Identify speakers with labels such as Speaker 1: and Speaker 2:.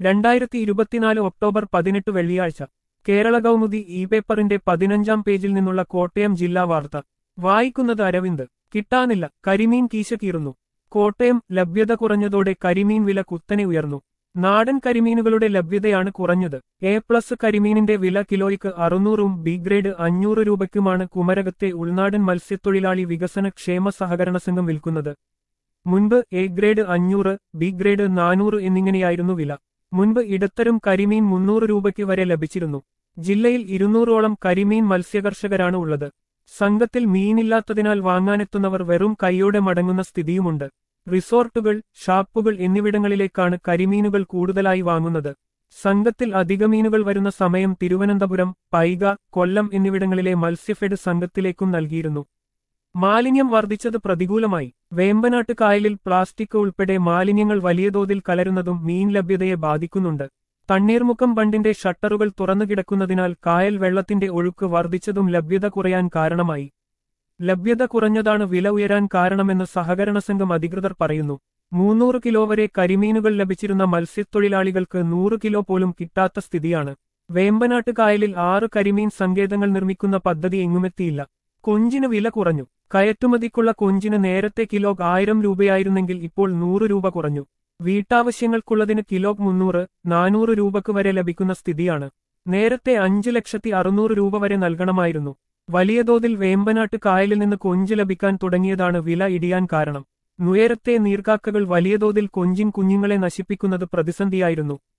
Speaker 1: രണ്ടായിരത്തി ഇരുപത്തിനാല് ഒക്ടോബർ പതിനെട്ട് വെള്ളിയാഴ്ച കേരള കൗമുദി ഇ പേപ്പറിന്റെ പതിനഞ്ചാം പേജിൽ നിന്നുള്ള കോട്ടയം ജില്ലാ വാർത്ത വായിക്കുന്നത് അരവിന്ദ് കിട്ടാനില്ല കരിമീൻ കീശ കീറുന്നു കോട്ടയം ലഭ്യത കുറഞ്ഞതോടെ കരിമീൻ വില കുത്തനെ ഉയർന്നു നാടൻ കരിമീനുകളുടെ ലഭ്യതയാണ് കുറഞ്ഞത് എ പ്ലസ് കരിമീനിന്റെ വില കിലോയ്ക്ക് അറുന്നൂറും ബി ഗ്രേഡ് അഞ്ഞൂറ് രൂപയ്ക്കുമാണ് കുമരകത്തെ ഉൾനാടൻ മത്സ്യത്തൊഴിലാളി വികസന ക്ഷേമ സഹകരണ സംഘം വിൽക്കുന്നത് മുൻപ് എ ഗ്രേഡ് അഞ്ഞൂറ് ബി ഗ്രേഡ് നാനൂറ് എന്നിങ്ങനെയായിരുന്നു വില മുൻപ് ഇടത്തരം കരിമീൻ മുന്നൂറ് രൂപയ്ക്ക് വരെ ലഭിച്ചിരുന്നു ജില്ലയിൽ ഇരുന്നൂറോളം കരിമീൻ മത്സ്യകർഷകരാണ് ഉള്ളത് സംഘത്തിൽ മീനില്ലാത്തതിനാൽ വാങ്ങാനെത്തുന്നവർ വെറും കൈയോടെ മടങ്ങുന്ന സ്ഥിതിയുമുണ്ട് റിസോർട്ടുകൾ ഷാപ്പുകൾ എന്നിവിടങ്ങളിലേക്കാണ് കരിമീനുകൾ കൂടുതലായി വാങ്ങുന്നത് സംഘത്തിൽ അധിക മീനുകൾ വരുന്ന സമയം തിരുവനന്തപുരം പൈക കൊല്ലം എന്നിവിടങ്ങളിലെ മത്സ്യഫെഡ് സംഘത്തിലേക്കും നൽകിയിരുന്നു മാലിന്യം വർദ്ധിച്ചത് പ്രതികൂലമായി വേമ്പനാട്ട് കായലിൽ പ്ലാസ്റ്റിക് ഉൾപ്പെടെ മാലിന്യങ്ങൾ വലിയ തോതിൽ കലരുന്നതും മീൻ ലഭ്യതയെ ബാധിക്കുന്നുണ്ട് തണ്ണീർമുക്കം ബണ്ടിന്റെ ഷട്ടറുകൾ തുറന്നുകിടക്കുന്നതിനാൽ കായൽ വെള്ളത്തിന്റെ ഒഴുക്ക് വർദ്ധിച്ചതും ലഭ്യത കുറയാൻ കാരണമായി ലഭ്യത കുറഞ്ഞതാണ് വില ഉയരാൻ കാരണമെന്ന് സഹകരണ സംഘം അധികൃതർ പറയുന്നു മൂന്നൂറ് കിലോ വരെ കരിമീനുകൾ ലഭിച്ചിരുന്ന മത്സ്യത്തൊഴിലാളികൾക്ക് നൂറ് കിലോ പോലും കിട്ടാത്ത സ്ഥിതിയാണ് വേമ്പനാട്ട് കായലിൽ ആറ് കരിമീൻ സങ്കേതങ്ങൾ നിർമ്മിക്കുന്ന പദ്ധതി എങ്ങുമെത്തിയില്ല കൊഞ്ചിന് വില കുറഞ്ഞു കയറ്റുമതിക്കുള്ള കൊഞ്ചിന് നേരത്തെ കിലോ ആയിരം രൂപയായിരുന്നെങ്കിൽ ഇപ്പോൾ നൂറ് രൂപ കുറഞ്ഞു വീട്ടാവശ്യങ്ങൾക്കുള്ളതിന് കിലോ മുന്നൂറ് നാനൂറ് രൂപക്ക് വരെ ലഭിക്കുന്ന സ്ഥിതിയാണ് നേരത്തെ അഞ്ചു ലക്ഷത്തി അറുന്നൂറ് രൂപ വരെ നൽകണമായിരുന്നു വലിയ തോതിൽ വേമ്പനാട്ട് കായലിൽ നിന്ന് കൊഞ്ച് ലഭിക്കാൻ തുടങ്ങിയതാണ് വില ഇടിയാൻ കാരണം നുയരത്തെ നീർക്കാക്കകൾ വലിയ തോതിൽ കൊഞ്ചിൻ കുഞ്ഞുങ്ങളെ നശിപ്പിക്കുന്നത് പ്രതിസന്ധിയായിരുന്നു